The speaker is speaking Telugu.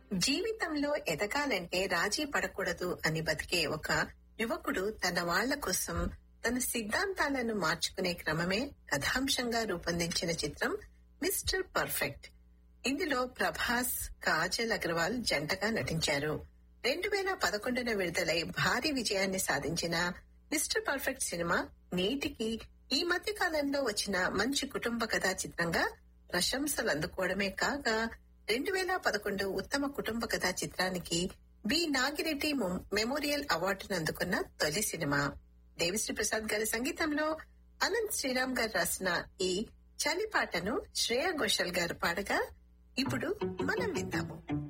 జీవితంలో ఎదగాలంటే రాజీ పడకూడదు అని బతికే ఒక యువకుడు తన వాళ్ల కోసం తన సిద్ధాంతాలను మార్చుకునే క్రమమే కథాంశంగా రూపొందించిన చిత్రం మిస్టర్ పర్ఫెక్ట్ ఇందులో ప్రభాస్ కాజల్ అగర్వాల్ జంటగా నటించారు రెండు వేల పదకొండున విడుదలై భారీ విజయాన్ని సాధించిన మిస్టర్ పర్ఫెక్ట్ సినిమా నేటికి ఈ మధ్య కాలంలో వచ్చిన మంచి కుటుంబ కథా చిత్రంగా ప్రశంసలు అందుకోవడమే కాగా రెండు వేల పదకొండు ఉత్తమ కుటుంబ కథా చిత్రానికి బి నాగిరెడ్డి మొ- మెమోరియల్ అవార్డును అందుకున్న తొలి సినిమా దేవిశ్రీ ప్రసాద్ గారి సంగీతంలో అనంత్ శ్రీరామ్ గారు రాసిన ఈ చలి పాటను శ్రేయా ఘోషల్ గారు పాడగా ఇప్పుడు మనం విందాము